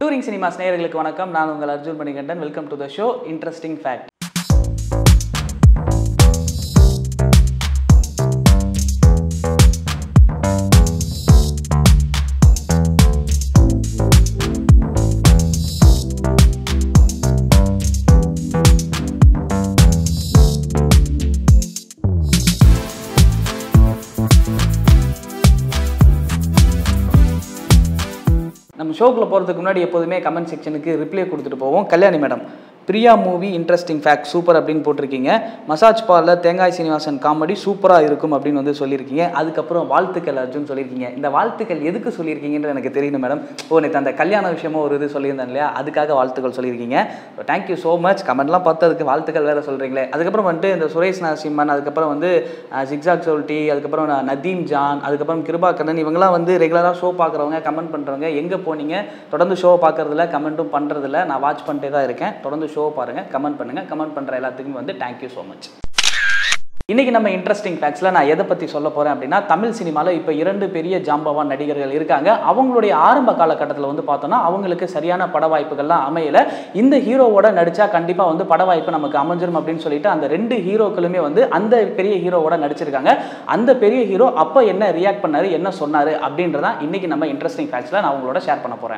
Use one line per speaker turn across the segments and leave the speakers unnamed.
touring cinemas நேயர்களுக்கு வணக்கம் நான் உங்கள் Arjun Manikandan welcome to the show interesting fact நம்ம ஷோக்குள்ள போகிறதுக்கு முன்னாடி எப்போதுமே கமெண்ட் செக்ஷனுக்கு ரிப்ளை கொடுத்துட்டு போவோம் Kalyani madam Priya movie interesting fact super அப்படின்னு போட்டிருக்கீங்க மசாஜ் பார்லர் தேங்காய் சீனிவாசன் காமெடி சூப்பராக இருக்கும் அப்படின்னு வந்து சொல்லியிருக்கீங்க அதுக்கப்புறம் வாழ்த்துக்கள் அர்ஜுன் சொல்லியிருக்கீங்க இந்த வாழ்த்துக்கள் எதுக்கு சொல்லியிருக்கீங்கன்னு எனக்கு தெரியணும் மேடம் ஓ நேற்று அந்த கல்யாண விஷயமா ஒரு இது சொல்லியிருந்தேன் இல்லையா அதுக்காக வாழ்த்துக்கள் சொல்லியிருக்கீங்க தேங்க்யூ ஸோ மச் கமெண்ட்லாம் பார்த்து அதுக்கு வாழ்த்துக்கள் வேறு சொல்கிறீங்களே அதுக்கப்புறம் வந்துட்டு இந்த சுரேஷ் நரசிம்மன் அதுக்கப்புறம் வந்து ஜிக்ஸாக் சொல்டி அதுக்கப்புறம் ந- நதீம் ஜான் அதுக்கப்புறம் கிருபாகரன் இவங்கெல்லாம் வந்து ரெகுலராக ஷோ பார்க்குறவங்க கமெண்ட் பண்ணுறவங்க எங்கே போனீங்க தொடர்ந்து ஷோ பார்க்கறதில்ல கமெண்ட்டும் பண்ணுறதில்ல நான் வாட்ச் பண்ணிட்டே தான் இருக்கேன் தொடர்ந்து ஷோ பாருங்கள் கமெண்ட் பண்ணுங்கள் கமெண்ட் பண்ணுற எல்லாத்துக்குமே வந்து தேங்க்யூ ஸோ மச் இன்னைக்கு நம்ம இன்ட்ரெஸ்டிங் ஃபேக்ட்ஸில் நான் எதை பற்றி சொல்ல போகிறேன் அப்படின்னா தமிழ் சினிமாவில் இப்போ இரண்டு பெரிய ஜாம்பவான் நடிகர்கள் இருக்காங்க அவங்களுடைய ஆரம்ப காலகட்டத்தில் வந்து பார்த்தோன்னா அவங்களுக்கு சரியான பட வாய்ப்புகள்லாம் அமையல இந்த ஹீரோவோட நடிச்சா கண்டிப்பாக வந்து பட வாய்ப்பு நமக்கு அமைஞ்சிரும் அப்படின்னு சொல்லிட்டு அந்த ரெண்டு ஹீரோக்களுமே வந்து அந்த பெரிய ஹீரோவோட நடிச்சிருக்காங்க அந்த பெரிய ஹீரோ அப்போ என்ன ரியாக்ட் பண்ணாரு என்ன சொன்னாரு அப்படின்றதான் இன்னைக்கு நம்ம இன்ட்ரெஸ்டிங் ஃபேக்ட்ஸில் நான் உங்களோட ஷேர் பண்ண போகிறேன்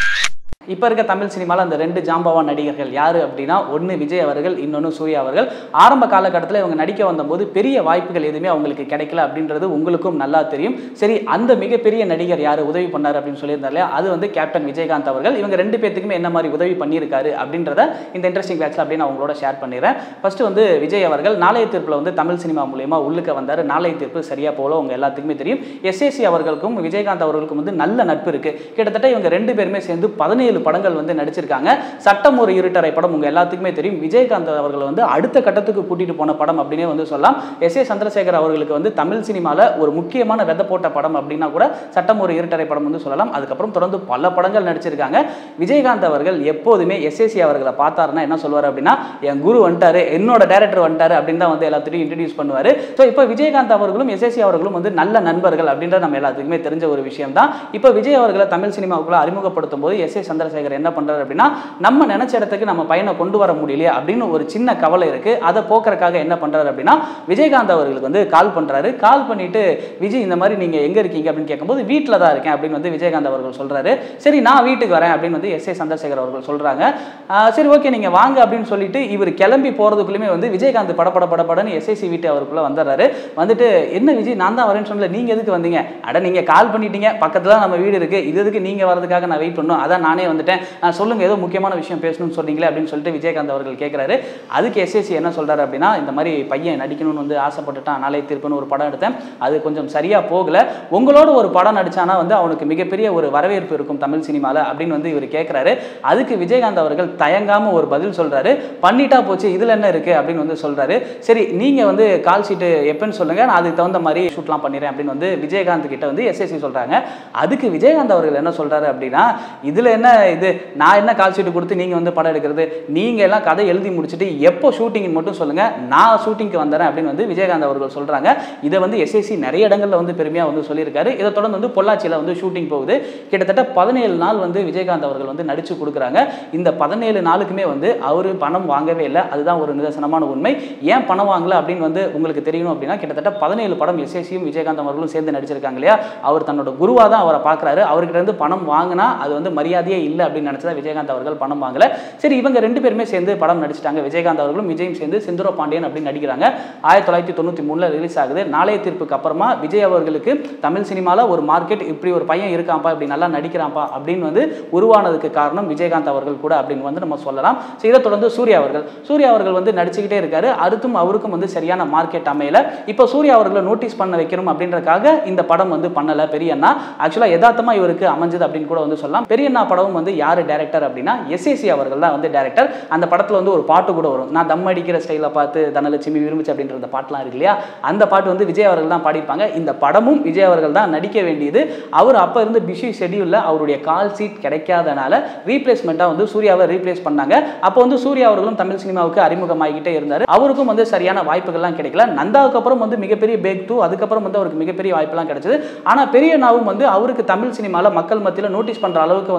இப்போ இருக்க தமிழ் சினிமாவில் அந்த ரெண்டு ஜாம்பவான் நடிகர்கள் யார் அப்படின்னா ஒன்று விஜய் அவர்கள் இன்னொன்று சூர்யா அவர்கள் ஆரம்ப காலகட்டத்தில் இவங்க நடிக்க வந்தபோது பெரிய வாய்ப்புகள் எதுவுமே அவங்களுக்கு கிடைக்கல அப்படின்றது உங்களுக்கும் நல்லா தெரியும் சரி அந்த மிகப்பெரிய நடிகர் யார் உதவி பண்ணார் அப்படின்னு சொல்லியிருந்தார் இல்லையா அது வந்து கேப்டன் விஜயகாந்த் அவர்கள் இவங்க ரெண்டு பேர்த்துக்குமே என்ன மாதிரி உதவி பண்ணியிருக்காரு அப்படின்றத இந்த இன்ட்ரெஸ்டிங் ஃபேக்ட்ஸில் அப்படின்னு நான் உங்களோட ஷேர் பண்ணிடுறேன் ஃபர்ஸ்ட் வந்து விஜய் அவர்கள் நாளைய தீர்ப்பில் வந்து தமிழ் சினிமா மூலியமா உள்ளுக்க வந்தார் நாளைய தீர்ப்பு சரியா போல உங்க எல்லாத்துக்குமே தெரியும் எஸ்ஏசி அவர்களுக்கும் விஜயகாந்த் அவர்களுக்கும் வந்து நல்ல நட்பு இருக்கு கிட்டத்தட்ட இவங்க ரெண்டு பேருமே சேர்ந்து பதினேழு படங்கள் வந்து நடிச்சிருக்காங்க சட்டம் ஒரு இருட்டரை படம் உங்க எல்லாத்துக்குமே தெரியும் விஜயகாந்த் அவர்கள் வந்து அடுத்த கட்டத்துக்கு கூட்டிட்டு போன படம் அப்படின்னே வந்து சொல்லலாம் எஸ் ஏ சந்திரசேகர் அவர்களுக்கு வந்து தமிழ் சினிமால ஒரு முக்கியமான விதை போட்ட படம் அப்படின்னா கூட சட்டம் ஒரு இருட்டரை படம் வந்து சொல்லலாம் அதுக்கப்புறம் தொடர்ந்து பல படங்கள் நடிச்சிருக்காங்க விஜயகாந்த் அவர்கள் எப்போதுமே எஸ்ஏசி அவர்களை பார்த்தாருன்னா என்ன சொல்வார் அப்படின்னா என் குரு வந்துட்டாரு என்னோட டேரக்டர் வந்துட்டாரு அப்படின்னு தான் வந்து எல்லாத்தையும் இன்ட்ரடியூஸ் பண்ணுவார் ஸோ இப்போ விஜயகாந்த் அவர்களும் எஸ்எஸ்சி அவர்களும் வந்து நல்ல நண்பர்கள் அப்படின்ற நம்ம எல்லாத்துக்குமே தெரிஞ்ச ஒரு விஷயம் தான் இப்போ விஜய் அவர்களை தமிழ் சினிமாவுக்குள்ள அறிமுகப்படுத்தும் போது எஸ் ஏ சந்திரசேகர் என்ன பண்றாரு அப்படின்னா நம்ம நினைச்ச இடத்துக்கு நம்ம பையனை கொண்டு வர முடியலையே அப்படின்னு ஒரு சின்ன கவலை இருக்கு அதை போக்குறதுக்காக என்ன பண்றாரு அப்படின்னா விஜயகாந்த் அவர்களுக்கு வந்து கால் பண்றாரு கால் பண்ணிட்டு விஜய் இந்த மாதிரி நீங்க எங்க இருக்கீங்க அப்படின்னு கேட்கும்போது வீட்டில் தான் இருக்கேன் அப்படின்னு வந்து விஜயகாந்த் அவர்கள் சொல்றாரு சரி நான் வீட்டுக்கு வரேன் அப்படின்னு வந்து எஸ் ஏ சந்திரசேகர் அவர்கள் சொல்றாங்க ஆஹ் சரி ஓகே நீங்க வாங்க அப்படின்னு சொல்லிட்டு இவர் கிளம்பி போறதுக்குள்ளயுமே வந்து விஜயகாந்த் படபட படபடன்னு எஸ்ஐசி வீட்டு அவருக்குள்ள வந்துடுறாரு வந்துட்டு என்ன விஜய் நான் தான் வரேன்னு சொல்லல நீங்க எதுக்கு வந்தீங்க அட நீங்க கால் பண்ணிட்டீங்க பக்கத்துல தான் நம்ம வீடு இருக்கு இது எதுக்கு நீங்க வரதுக்காக நான் வெயிட் பண்ணணும் அதான் நானே வந்துட்டேன் ஆஹ் சொல்லுங்க ஏதோ முக்கியமான விஷயம் பேசணும்னு சொன்னீங்களே அப்படின்னு சொல்லிட்டு விஜயகாந்த் அவர்கள் கேட்குறாரு அதுக்கு எஸ்எஸ்சி என்ன சொல்றாரு அப்படின்னா இந்த மாதிரி பையன் நடிக்கணும்னு வந்து ஆசைப்பட்டுட்டான் நாளை தீர்ப்புன்னு ஒரு படம் எடுத்தேன் அது கொஞ்சம் சரியா போகல உங்களோட ஒரு படம் நடிச்சானா வந்து அவனுக்கு மிகப்பெரிய ஒரு வரவேற்பு இருக்கும் தமிழ் சினிமால அப்படின்னு வந்து இவர் கேட்குறாரு அதுக்கு விஜயகாந்த் அவர்கள் தயங்காம ஒரு பதில் சொல்றாரு பண்ணிட்டா போச்சு இதுல என்ன இருக்கு அப்படின்னு வந்து சொல்றாரு சரி நீங்க வந்து கால் ஷீட்டு எப்பன்னு சொல்லுங்க நான் அதுக்கு தகுந்த மாதிரி ஷூட்லாம் பண்ணிடுறேன் அப்படின்னு வந்து விஜயகாந்த் கிட்ட வந்து எஸ்எஸ்சி சொல்றாங்க அதுக்கு விஜயகாந்த் அவர்கள் என்ன சொல்றாரு அப்படின்னா இதுல என்ன இது நான் என்ன கால் ஷீட் கொடுத்து நீங்க வந்து படம் எடுக்கிறது நீங்க எல்லாம் கதை எழுதி முடிச்சுட்டு எப்போ ஷூட்டிங் மட்டும் சொல்லுங்க நான் ஷூட்டிங்க்கு வந்துறேன் அப்படின்னு வந்து விஜயகாந்த் அவர்கள் சொல்றாங்க இதை வந்து எஸ்எஸ்சி நிறைய இடங்கள்ல வந்து பெருமையா வந்து சொல்லியிருக்காரு இதை தொடர்ந்து வந்து பொள்ளாச்சியில வந்து ஷூட்டிங் போகுது கிட்டத்தட்ட பதினேழு நாள் வந்து விஜயகாந்த் அவர்கள் வந்து நடிச்சு கொடுக்குறாங்க இந்த பதினேழு நாளுக்குமே வந்து அவரு பணம் வாங்கவே இல்லை அதுதான் ஒரு நிதர்சனமான உண்மை ஏன் பணம் வாங்கல அப்படின்னு வந்து உங்களுக்கு தெரியணும் அப்படின்னா கிட்டத்தட்ட பதினேழு படம் எஸ்எஸ்சியும் விஜயகாந்த் அவர்களும் சேர்ந்து நடிச்சிருக்காங்க இல்லையா அவர் தன்னோட குருவா தான் அவரை பார்க்குறாரு அவர்கிட்ட இருந்து பணம் வாங்கினா அது வந்து மரியாதையே இல்லை அப்படின்னு நினச்சதா விஜயகாந்த் அவர்கள் பணம் வாங்கல சரி இவங்க ரெண்டு பேருமே சேர்ந்து படம் நடிச்சிட்டாங்க விஜயகாந்த் அவர்களும் விஜயும் சேர்ந்து செந்துர பாண்டியன் அப்படின்னு நடிக்கிறாங்க ஆயிரத்தி தொள்ளாயிரத்தி தொண்ணூற்றி மூணில் ரிலீஸ் ஆகுது நாளைய தீர்ப்புக்கு அப்புறமா விஜய் அவர்களுக்கு தமிழ் சினிமாவில் ஒரு மார்க்கெட் இப்படி ஒரு பையன் இருக்கான்ப்பா இப்படி நல்லா நடிக்கிறான்ப்பா அப்படின்னு வந்து உருவானதுக்கு காரணம் விஜயகாந்த் அவர்கள் கூட அப்படின்னு வந்து நம்ம சொல்லலாம் ஸோ இதை தொடர்ந்து சூர்யா அவர்கள் சூர்யா அவர்கள் வந்து நடிச்சுக்கிட்டே இருக்காரு அடுத்தும் அவருக்கும் வந்து சரியான மார்க்கெட் அமையல இப்போ சூர்யா அவர்களை நோட்டீஸ் பண்ண வைக்கணும் அப்படின்றக்காக இந்த படம் வந்து பண்ணல பெரியண்ணா ஆக்சுவலாக யதார்த்தமா இவருக்கு அமைஞ்சது அப்படின்னு கூட வந்து சொல்லலாம் பெரியண்ணா படமும் வந்து யார் டேரக்டர் அப்படின்னா எஸ்ஏசி அவர்கள் தான் வந்து டேரக்டர் அந்த படத்தில் வந்து ஒரு பாட்டு கூட வரும் நான் தம் அடிக்கிற ஸ்டைலை பார்த்து தனலட்சுமி விரும்பிச்சு அப்படின்ற அந்த பாட்டுலாம் இருக்கு இல்லையா அந்த பாட்டு வந்து விஜய் அவர்கள் தான் பாடியிருப்பாங்க இந்த படமும் விஜய் அவர்கள் தான் நடிக்க வேண்டியது அவர் அப்போ இருந்து பிஸி ஷெடியூலில் அவருடைய கால் சீட் கிடைக்காதனால ரீப்ளேஸ்மெண்ட்டாக வந்து சூர்யாவை ரீப்ளேஸ் பண்ணாங்க அப்போ வந்து சூர்யா அவர்களும் தமிழ் சினிமாவுக்கு அறிமுகமாகிக்கிட்டே இருந்தார் அவருக்கும் வந்து சரியான வாய்ப்புகள்லாம் கிடைக்கல நந்தாவுக்கு அப்புறம் வந்து மிகப்பெரிய பேக் டூ அதுக்கப்புறம் வந்து அவருக்கு மிகப்பெரிய வாய்ப்பெல்லாம் கிடைச்சது ஆனால் பெரிய நாவும் வந்து அவருக்கு தமிழ் சினிமாவில் மக்கள் மத்தியில் நோட்டீஸ் பண்ணுற அளவுக்கு வந்து ஒரு வாய்ப்பு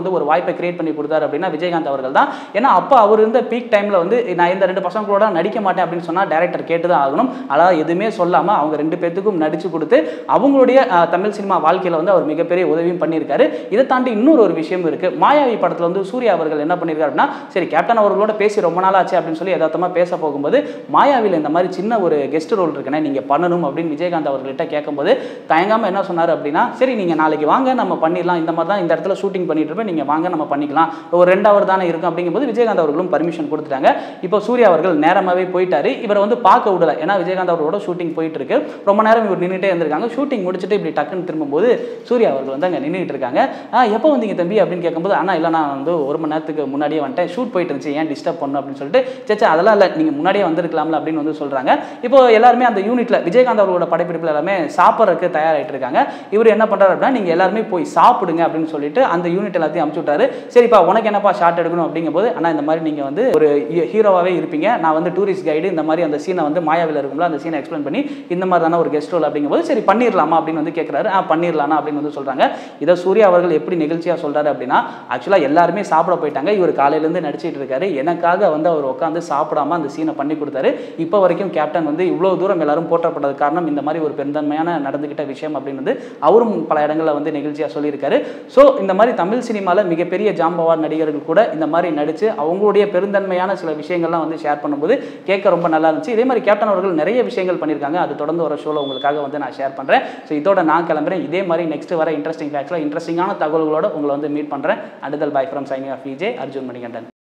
கேப்பை கிரியேட் பண்ணி கொடுத்தாரு அப்படின்னா விஜயகாந்த் அவர்கள் தான் ஏன்னா அப்போ அவர் இருந்த பீக் டைமில் வந்து நான் இந்த ரெண்டு பசங்களோட நடிக்க மாட்டேன் அப்படின்னு சொன்னால் டேரக்டர் கேட்டு தான் ஆகணும் அதாவது எதுவுமே சொல்லாமல் அவங்க ரெண்டு பேர்த்துக்கும் நடிச்சு கொடுத்து அவங்களுடைய அஹ், தமிழ் சினிமா வாழ்க்கையில் வந்து அவர் மிகப்பெரிய உதவியும் பண்ணியிருக்காரு இதை தாண்டி இன்னொரு ஒரு விஷயம் இருக்கு மாயாவி படத்தில் வந்து சூர்யா அவர்கள் என்ன பண்ணியிருக்காரு அப்படின்னா சரி கேப்டன் அவர்களோட பேசி ரொம்ப நாள் ஆச்சு அப்படின்னு சொல்லி யதார்த்தமாக பேச போகும்போது மாயாவில் இந்த மாதிரி சின்ன ஒரு கெஸ்ட் ரோல் இருக்குண்ணே நீங்கள் பண்ணணும் அப்படின்னு விஜயகாந்த் அவர்கள்ட்ட கேட்கும்போது தயங்காமல் என்ன சொன்னார் அப்படின்னா சரி நீங்கள் நாளைக்கு வாங்க நம்ம பண்ணிடலாம் இந்த மாதிரி தான் இந்த இடத்துல ஷூட்டிங் பண்ணிட்டு இருப்பேன் நீங்கள் வாங்க நம்ம பண்ணிக்கலாம் ஒரு ரெண்டு ஹவர் தானே இருக்கும் அப்படிங்கும்போது விஜயகாந்த் அவர்களும் பர்மிஷன் கொடுத்துட்டாங்க இப்போ சூர்யா அவர்கள் நேரமாகவே போயிட்டாரு இவரை வந்து பார்க்க விடல ஏன்னா விஜயகாந்த் அவர்களோட ஷூட்டிங் போயிட்டு இருக்கு ரொம்ப நேரம் இவர் நின்றுட்டே இருந்திருக்காங்க ஷூட்டிங் முடிச்சுட்டு இப்படி டக்குன்னு திரும்பும்போது சூர்யா அவர்கள் வந்து அங்கே நின்றுட்டு இருக்காங்க ஆ எப்போ வந்தீங்க தம்பி அப்படின்னு கேட்கும்போது அண்ணா இல்லை நான் வந்து ஒரு மணி நேரத்துக்கு முன்னாடியே வந்துட்டேன் ஷூட் போயிட்டு இருந்துச்சு ஏன் டிஸ்டர்ப் பண்ணணும் அப்படின்னு சொல்லிட்டு சேச்சா அதெல்லாம் இல்லை நீங்கள் முன்னாடியே வந்திருக்கலாம்ல அப்படின்னு வந்து சொல்கிறாங்க இப்போ எல்லாருமே அந்த யூனிட்டில் விஜயகாந்த் அவர்களோட படப்பிடிப்பில் எல்லாமே சாப்பிட்றதுக்கு தயாராகிட்டு இருக்காங்க இவர் என்ன பண்ணுறாரு அப்படின்னா நீங்கள் எல்லாருமே போய் சாப்பிடுங்க அப்படின்னு சொல்லிட்டு அந்த யூனிட் எல்லாத்தையும் அமுச்சு விட்டாரு சரிப்பா உனக்கு என்னப்பா ஷார்ட் எடுக்கணும் அப்படிங்கும்போது ஆனால் இந்த மாதிரி நீங்கள் வந்து ஒரு ஹீரோவாகவே இருப்பீங்க நான் வந்து டூரிஸ்ட் கைடு இந்த மாதிரி அந்த சீனை வந்து மாயாவில் இருக்கும்ல அந்த சீனை எக்ஸ்பிளைன் பண்ணி இந்த மாதிரி தானே ஒரு கெஸ்ட் ரோல் அப்படிங்கும்போது சரி பண்ணிடலாமா அப்படின்னு வந்து கேட்குறாரு ஆ பண்ணிடலாமா அப்படின்னு வந்து சொல்கிறாங்க இதை சூர்யா அவர்கள் எப்படி நிகழ்ச்சியாக சொல்கிறாரு அப்படின்னா ஆக்சுவலாக எல்லாருமே சாப்பிட போயிட்டாங்க இவர் காலையிலேருந்து நடிச்சிட்டு இருக்காரு எனக்காக வந்து அவர் உட்காந்து சாப்பிடாம அந்த சீனை பண்ணி கொடுத்தாரு இப்போ வரைக்கும் கேப்டன் வந்து இவ்வளோ தூரம் எல்லாரும் போற்றப்பட்டது காரணம் இந்த மாதிரி ஒரு பெருந்தன்மையான நடந்துக்கிட்ட விஷயம் அப்படின்னு வந்து அவரும் பல இடங்களில் வந்து நிகழ்ச்சியாக சொல்லியிருக்காரு ஸோ இந்த மாதிரி தமிழ் சினிமாவில் மிகப்பெரிய ஜாம்பவான் நடிகர்கள் கூட இந்த மாதிரி நடித்து அவங்களுடைய பெருந்தன்மையான சில விஷயங்கள்லாம் வந்து ஷேர் பண்ணும்போது கேட்க ரொம்ப நல்லா இருந்துச்சு இதே மாதிரி கேப்டன் அவர்கள் நிறைய விஷயங்கள் பண்ணியிருக்காங்க அது தொடர்ந்து வர ஷோவில் உங்களுக்காக வந்து நான் ஷேர் பண்ணுறேன் ஸோ இதோட நான் கிளம்புறேன் இதே மாதிரி நெக்ஸ்ட் வர இன்ட்ரெஸ்டிங் ஃபேக்ட்ஸில் இன்ட்ரெஸ்டிங்கான தகவல்களோட உங்களை வந்து மீட் பண்ணுறேன் அடுதல் bye from signing off Vijay Arjun Manikandan